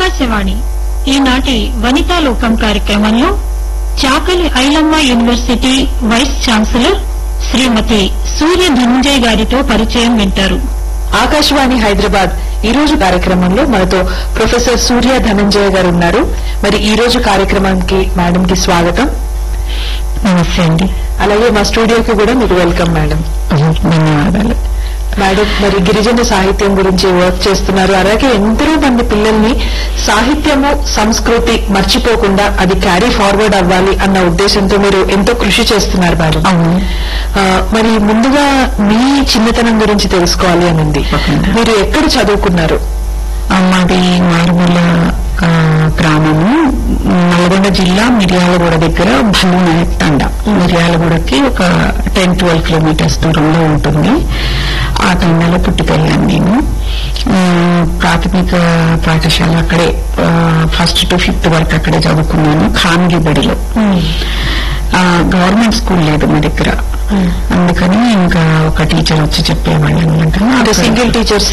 ఆకాశవాణి ఈనాటి వనితా లోకం కార్యక్రమంలో Chakali Ailamma university vice chancellor Shrimati Surya Dhananjay గారితో పరిచయం వింటారు ఆకాశవాణి హైదరాబాద్ ఈ రోజు కార్యక్రమంలో మనతో ప్రొఫెసర్ సూర్య ధనంజయ గారు ఉన్నారు మరి ఈ రోజు కార్యక్రమానికి మేడం కి స్వాగతం నమస్తే అండి అలాగే మా స్టూడియోకి కూడా మీరు వెల్కమ్ మేడం ధన్యవాదాలు మేడం మరి గిరిజన సాహిత్యం గురించి వర్క్ చేస్తున్నారు అలాగే ఎందరో మంది పిల్లల్ని సాహిత్యము సంస్కృతి మర్చిపోకుండా అది క్యారీ ఫార్వర్డ్ అవ్వాలి అన్న ఉద్దేశంతో మీరు ఎంతో కృషి చేస్తున్నారు మేడం అవును ఆ, మరి ముందుగా మీ చిన్నతనం గురించి తెలుసుకోవాలి అని ఉంది తప్పకుండా. మీరు ఎక్కడ చదువుకున్నారు మాది మారుమూల ఆ, గ్రామము నల్గొండ జిల్లా మిర్యాలగూడ దగ్గర భల్లూనాయక్ తండ మిర్యాలగూడకి ఒక టెన్ ట్వెల్వ్ కిలోమీటర్స్ దూరంలో ఉంటుంది ఆ తండలో పుట్టి పెరిగాను నేను ఆ, ప్రాథమిక పాఠశాల అక్కడే ఫస్ట్ టు ఫిఫ్త్ వరకు అక్కడే చదువుకున్నాను ఖాన్గి బడిలో ఆ, గవర్నమెంట్ స్కూల్ లేదు మా దగ్గర అందుకని ఇంకా ఒక టీచర్ వచ్చి చెప్పేవాళ్ళు అనమాట అంటే సింగిల్ టీచర్స్